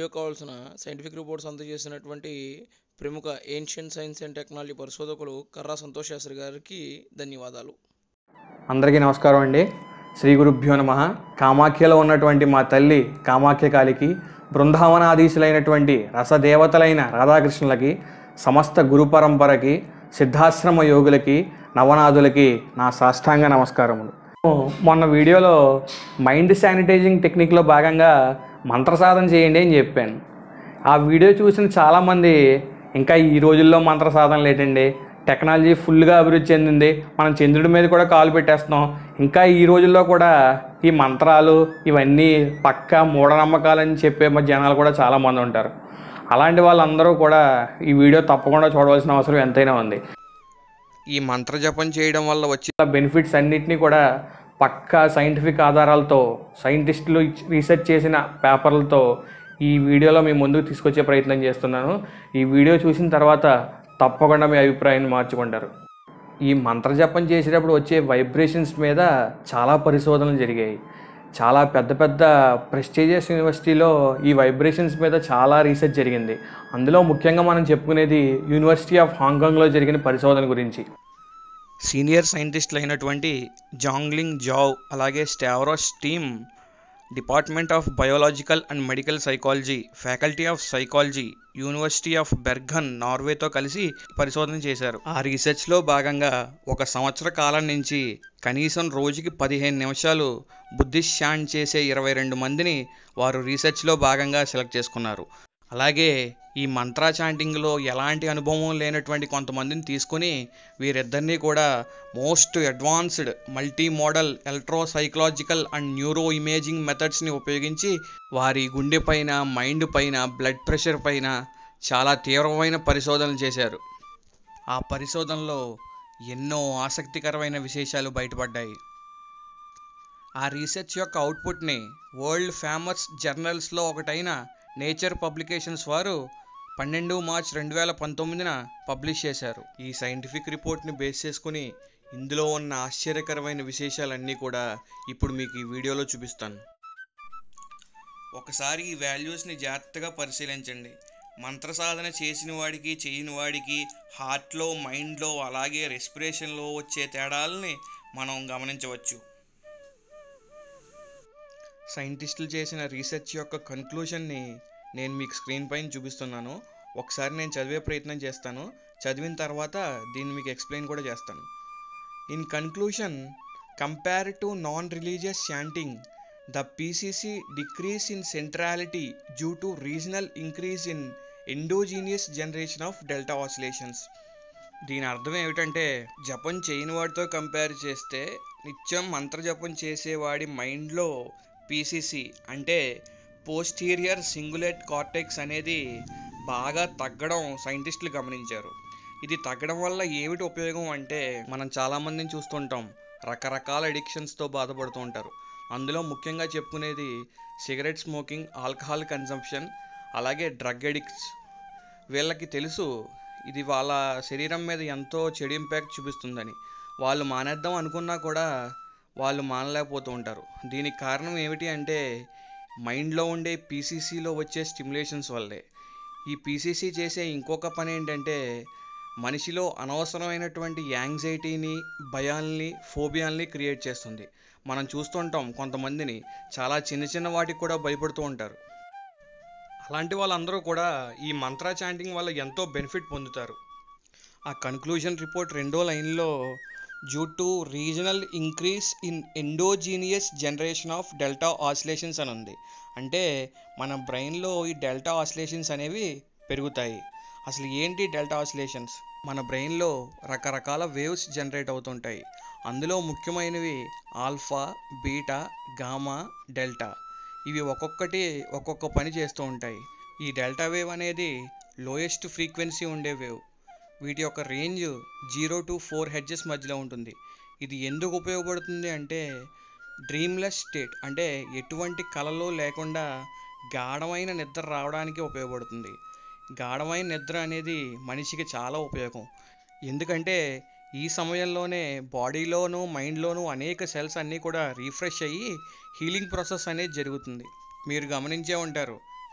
వీడియోకి కావాల్సిన scientific reports అందజేసినటువంటి ప్రముఖ ఏన్షియన్ సైన్స్ అండ్ టెక్నాలజీ పరిశోధకులు కర్రా సంతోష్ శాస్త్రి గారికి ధన్యవాదాలు అందరికీ నమస్కారం అండి శ్రీ గురుభ్యో నమ కామాఖ్యలో ఉన్నటువంటి మా తల్లి కామాఖ్య కాళికి బృందావనాధీశులైనటువంటి రసదేవతలైన రాధాకృష్ణులకి సమస్త గురు పరంపరకి సిద్ధాశ్రమ యోగులకి నవనాథులకి నా సాష్టాంగ నమస్కారములు మొన్న వీడియోలో మైండ్ శానిటైజింగ్ టెక్నిక్లో భాగంగా మంత్ర సాధన చేయండి అని చెప్పాను ఆ వీడియో చూసిన చాలామంది ఇంకా ఈ రోజుల్లో మంత్ర సాధన లేటండి టెక్నాలజీ ఫుల్గా అభివృద్ధి చెందింది మనం చంద్రుడి మీద కూడా కాలు పెట్టేస్తున్నాం ఇంకా ఈ రోజుల్లో కూడా ఈ మంత్రాలు ఇవన్నీ పక్కా మూఢనమ్మకాలని చెప్పే మా జనాలు కూడా చాలామంది ఉంటారు అలాంటి వాళ్ళందరూ కూడా ఈ వీడియో తప్పకుండా చూడవలసిన అవసరం ఎంతైనా ఉంది ఈ మంత్ర జపం చేయడం వల్ల వచ్చే బెనిఫిట్స్ అన్నిటినీ కూడా పక్కా సైంటిఫిక్ ఆధారాలతో సైంటిస్టులు ఇచ్- రీసెర్చ్ చేసిన పేపర్లతో ఈ వీడియోలో మీ ముందుకు తీసుకొచ్చే ప్రయత్నం చేస్తున్నాను ఈ వీడియో చూసిన తర్వాత తప్పకుండా మీ అభిప్రాయాన్ని మార్చుకుంటారు ఈ మంత్రజపం చేసేటప్పుడు వచ్చే వైబ్రేషన్స్ మీద చాలా పరిశోధనలు జరిగాయి చాలా పెద్ద పెద్ద ప్రెస్టీజియస్ యూనివర్సిటీలో ఈ వైబ్రేషన్స్ మీద చాలా రీసెర్చ్ జరిగింది అందులో ముఖ్యంగా మనం చెప్పుకునేది యూనివర్సిటీ ఆఫ్ హాంకాంగ్లో జరిగిన పరిశోధన గురించి సీనియర్ సైంటిస్టులు అయినటువంటి జాంగ్లింగ్ జావ్ అలాగే Stavros team department of biological and medical psychology faculty of psychology university of Bergen నార్వేతో కలిసి పరిశోధన చేశారు ఆ రీసెర్చ్లో భాగంగా ఒక సంవత్సర కాలం నుంచి కనీసం రోజుకి పదిహేను నిమిషాలు బుద్ధిస్ట్ షాంట్ చేసే ఇరవై రెండు మందిని వారు రీసెర్చ్లో భాగంగా సెలెక్ట్ చేసుకున్నారు అలాగే ఈ మంత్రా చాంటింగ్లో ఎలాంటి అనుభవం లేనటువంటి కొంతమందిని తీసుకొని వీరిద్దరినీ కూడా most advanced multi modal electro psychological and neuro imaging మెథడ్స్ని ఉపయోగించి వారి గుండె పైన మైండ్ పైన బ్లడ్ ప్రెషర్ పైన చాలా తీవ్రమైన పరిశోధనలు చేశారు ఆ పరిశోధనలో ఎన్నో ఆసక్తికరమైన విశేషాలు బయటపడ్డాయి ఆ రీసెర్చ్ యొక్క అవుట్పుట్ని వరల్డ్ ఫేమస్ జర్నల్స్లో ఒకటైన నేచర్ పబ్లికేషన్స్ వారు పన్నెండు మార్చ్ రెండు వేల పంతొమ్మిదిన పబ్లిష్ చేశారు ఈ సైంటిఫిక్ రిపోర్ట్ని బేస్ చేసుకుని ఇందులో ఉన్న ఆశ్చర్యకరమైన విశేషాలన్నీ కూడా ఇప్పుడు మీకు ఈ వీడియోలో చూపిస్తాను ఒకసారి ఈ వాల్యూస్ని జాగ్రత్తగా పరిశీలించండి మంత్ర సాధన చేసిన వాడికి చేయని వాడికి హార్ట్లో మైండ్లో అలాగే రెస్పిరేషన్లో వచ్చే తేడాలని మనం గమనించవచ్చు సైంటిస్టులు చేసిన రీసెర్చ్ యొక్క కన్క్లూషన్ని నేను మీకు స్క్రీన్ పైన చూపిస్తున్నాను ఒకసారి నేను చదివే ప్రయత్నం చేస్తాను చదివిన తర్వాత దీన్ని మీకు ఎక్స్ప్లెయిన్ కూడా చేస్తాను in conclusion compare to non religious chanting the PCC decreases in centrality due to regional increase in endogenous generation of delta oscillations దీని అర్థం ఏమిటంటే జపం చేయని వాడితో కంపేర్ చేస్తే నిత్యం మంత్ర జపం చేసేవాడి మైండ్లో పీసీసీ అంటే పోస్టీరియర్ సింగులేట్ కార్టెక్స్ అనేది బాగా తగ్గడం సైంటిస్టులు గమనించారు ఇది తగ్గడం వల్ల ఏమిటి ఉపయోగం అంటే మనం చాలామందిని చూస్తుంటాం రకరకాల అడిక్షన్స్తో బాధపడుతూ ఉంటారు అందులో ముఖ్యంగా చెప్పుకునేది సిగరెట్ స్మోకింగ్ ఆల్కహాల్ కన్సంప్షన్ అలాగే డ్రగ్ అడిక్ట్స్ వీళ్ళకి తెలుసు ఇది వాళ్ళ శరీరం మీద ఎంతో చెడు ఇంపాక్ట్ చూపిస్తుందని వాళ్ళు మానేద్దాం అనుకున్నా కూడా వాళ్ళు మానలేకపోతూ ఉంటారు దీనికి కారణం ఏమిటి అంటే మైండ్లో ఉండే పీసీసీలో వచ్చే స్టిమ్యులేషన్స్ వల్లే ఈ పీసీసీ చేసే ఇంకొక పని ఏంటంటే మనిషిలో అనవసరమైనటువంటి యాంగ్జైటీని భయాల్ని ఫోబియాల్ని క్రియేట్ చేస్తుంది మనం చూస్తుంటాం కొంతమందిని చాలా చిన్న చిన్న వాటికి కూడా భయపడుతూ ఉంటారు అలాంటి వాళ్ళందరూ కూడా ఈ మంత్రా చాంటింగ్ వల్ల ఎంతో బెనిఫిట్ పొందుతారు ఆ కన్క్లూజన్ రిపోర్ట్ రెండో లైన్లో due to regional increase in endogenous generation of delta oscillations అని ఉంది అంటే మన బ్రెయిన్లో ఈ డెల్టా ఆసిలేషన్స్ అనేవి పెరుగుతాయి అసలు ఏంటి డెల్టా ఆసిలేషన్స్ మన బ్రెయిన్లో రకరకాల వేవ్స్ జనరేట్ అవుతుంటాయి అందులో ముఖ్యమైనవి ఆల్ఫా బీటా గామా డెల్టా ఇవి ఒక్కొక్కటి ఒక్కొక్క పని చేస్తూ ఉంటాయి ఈ డెల్టా వేవ్ అనేది లోయెస్ట్ ఫ్రీక్వెన్సీ ఉండే వేవ్ వీటి యొక్క range zero to four hertz మధ్యలో ఉంటుంది ఇది ఎందుకు ఉపయోగపడుతుంది అంటే డ్రీమ్లెస్ స్టేట్ అంటే ఎటువంటి కలలో లేకుండా గాఢమైన నిద్ర రావడానికి ఉపయోగపడుతుంది గాఢమైన నిద్ర అనేది మనిషికి చాలా ఉపయోగం ఎందుకంటే ఈ సమయంలోనే బాడీలోనూ మైండ్లోనూ అనేక సెల్స్ అన్నీ కూడా రీఫ్రెష్ అయ్యి హీలింగ్ ప్రాసెస్ అనేది జరుగుతుంది మీరు గమనించే ఉంటారు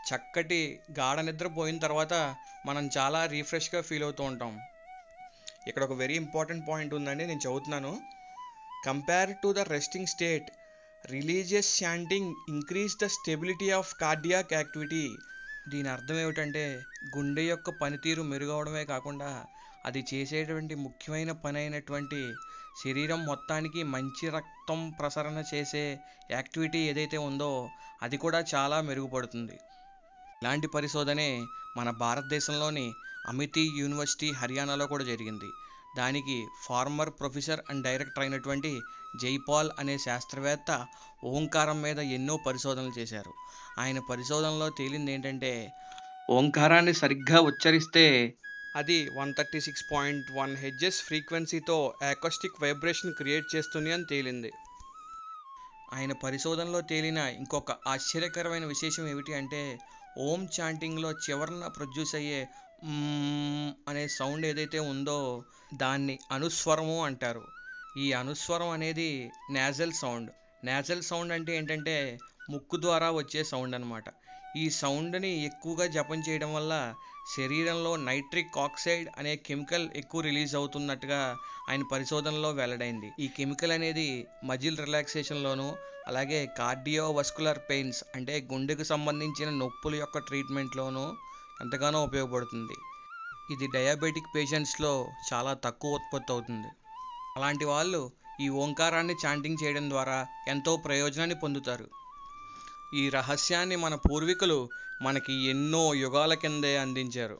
చక్కటి గాఢ నిద్ర పోయిన తర్వాత మనం చాలా రీఫ్రెష్గా ఫీల్ అవుతూ ఉంటాం ఇక్కడ ఒక వెరీ ఇంపార్టెంట్ పాయింట్ ఉందండి నేను చదువుతున్నాను compare to the resting state religious chanting increase the stability of cardiac activity దీని అర్థం ఏమిటంటే గుండె యొక్క పనితీరు మెరుగవడమే కాకుండా అది చేసేటువంటి ముఖ్యమైన పని అయినటువంటి శరీరం మొత్తానికి మంచి రక్తం ప్రసరణ చేసే యాక్టివిటీ ఏదైతే ఉందో అది కూడా చాలా మెరుగుపడుతుంది ఇలాంటి పరిశోధనే మన భారతదేశంలోని అమితి యూనివర్సిటీ హర్యానాలో కూడా జరిగింది దానికి ఫార్మర్ ప్రొఫెసర్ అండ్ డైరెక్టర్ అయినటువంటి జైపాల్ అనే శాస్త్రవేత్త ఓంకారం మీద ఎన్నో పరిశోధనలు చేశారు ఆయన పరిశోధనలో తేలింది ఏంటంటే ఓంకారాన్ని సరిగ్గా ఉచ్చరిస్తే అది one thirty six point one hertz ఫ్రీక్వెన్సీతో యాకోస్టిక్ వైబ్రేషన్ క్రియేట్ చేస్తుంది అని తేలింది ఆయన పరిశోధనలో తేలిన ఇంకొక ఆశ్చర్యకరమైన విశేషం ఏమిటి అంటే ఓం చాంటింగ్లో చివరన ప్రొడ్యూస్ అయ్యే మ్మ్ అనే సౌండ్ ఏదైతే ఉందో దాన్ని అనుస్వరము అంటారు ఈ అనుస్వరం అనేది నేజల్ సౌండ్ నేజల్ సౌండ్ అంటే ఏంటంటే ముక్కు ద్వారా వచ్చే సౌండ్ అనమాట ఈ సౌండ్ని ఎక్కువగా జపం చేయడం వల్ల శరీరంలో నైట్రిక్ ఆక్సైడ్ అనే కెమికల్ ఎక్కువ రిలీజ్ అవుతున్నట్టుగా ఆయన పరిశోధనలో వెల్లడైంది ఈ కెమికల్ అనేది మజిల్ రిలాక్సేషన్లోను అలాగే కార్డియోవస్కులర్ పెయిన్స్ అంటే గుండెకు సంబంధించిన నొప్పుల యొక్క ట్రీట్మెంట్లోనూ ఎంతగానో ఉపయోగపడుతుంది ఇది డయాబెటిక్ పేషెంట్స్లో చాలా తక్కువ ఉత్పత్తి అవుతుంది అలాంటి వాళ్ళు ఈ ఓంకారాన్ని చాంటింగ్ చేయడం ద్వారా ఎంతో ప్రయోజనాన్ని పొందుతారు ఈ రహస్యాన్ని మన పూర్వీకులు మనకి ఎన్నో యుగాల కిందే అందించారు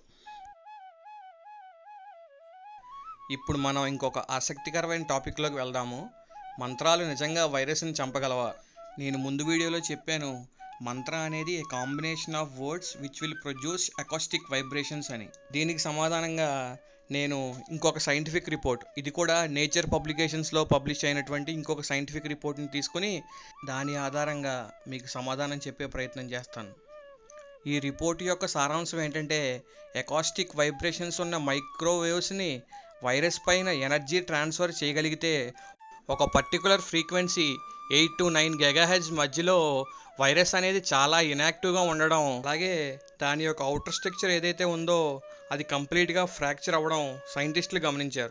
ఇప్పుడు మనం ఇంకొక ఆసక్తికరమైన టాపిక్లోకి వెళ్దాము మంత్రాలు నిజంగా వైరస్ని చంపగలవా నేను ముందు వీడియోలో చెప్పాను మంత్ర అనేది a combination of words which will produce acoustic vibrations అని దీనికి సమాధానంగా నేను ఇంకొక సైంటిఫిక్ రిపోర్ట్ ఇది కూడా నేచర్ పబ్లికేషన్స్లో పబ్లిష్ అయినటువంటి ఇంకొక సైంటిఫిక్ రిపోర్ట్ని తీసుకుని దాని ఆధారంగా మీకు సమాధానం చెప్పే ప్రయత్నం చేస్తాను ఈ రిపోర్ట్ యొక్క సారాంశం ఏంటంటే ఎకాస్టిక్ వైబ్రేషన్స్ ఉన్న మైక్రోవేవ్స్ని వైరస్ పైన ఎనర్జీ ట్రాన్స్ఫర్ చేయగలిగితే ఒక particular frequency eight to nine గెగాహెజ్ మధ్యలో వైరస్ అనేది చాలా ఇనాక్టివ్గా ఉండడం అలాగే దాని యొక్క అవుటర్ స్ట్రక్చర్ ఏదైతే ఉందో అది కంప్లీట్గా ఫ్రాక్చర్ అవ్వడం సైంటిస్టులు గమనించారు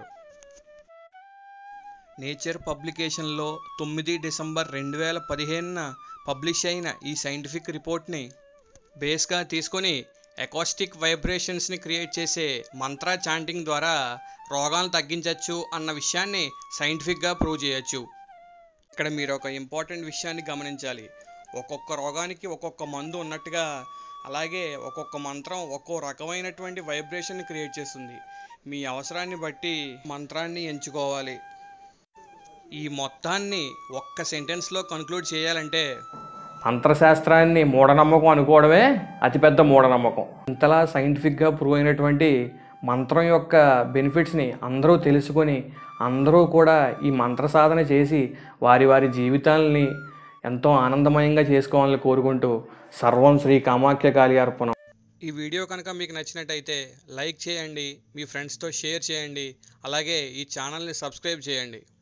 నేచర్ పబ్లికేషన్లో తొమ్మిది డిసెంబర్ రెండు వేల పదిహేనున పబ్లిష్ అయిన ఈ సైంటిఫిక్ రిపోర్ట్ని బేస్గా తీసుకొని ఎకాస్టిక్ వైబ్రేషన్స్ని క్రియేట్ చేసే మంత్ర చాంటింగ్ ద్వారా రోగాలను తగ్గించవచ్చు అన్న విషయాన్ని సైంటిఫిక్గా ప్రూవ్ చేయొచ్చు ఇక్కడ మీరు ఒక ఇంపార్టెంట్ విషయాన్ని గమనించాలి ఒక్కొక్క రోగానికి ఒక్కొక్క మందు ఉన్నట్టుగా అలాగే ఒక్కొక్క మంత్రం ఒక్కో రకమైనటువంటి వైబ్రేషన్ క్రియేట్ చేస్తుంది మీ అవసరాన్ని బట్టి మంత్రాన్ని ఎంచుకోవాలి ఈ మొత్తాన్ని ఒక్క సెంటెన్స్లో కన్క్లూడ్ చేయాలంటే మంత్రశాస్త్రాన్ని మూఢనమ్మకం అనుకోవడమే అతిపెద్ద మూఢనమ్మకం ఇంతలా సైంటిఫిక్గా ప్రూవ్ అయినటువంటి మంత్రం యొక్క బెనిఫిట్స్ని అందరూ తెలుసుకొని అందరూ కూడా ఈ మంత్ర సాధన చేసి వారి వారి జీవితాలని ఎంతో ఆనందమయంగా చేసుకోవాలని కోరుకుంటూ సర్వం శ్రీ కామాఖ్య కాళి అర్పణం ఈ వీడియో కనుక మీకు నచ్చినట్టయితే లైక్ చేయండి మీ ఫ్రెండ్స్తో షేర్ చేయండి అలాగే ఈ ఛానల్ని సబ్స్క్రైబ్ చేయండి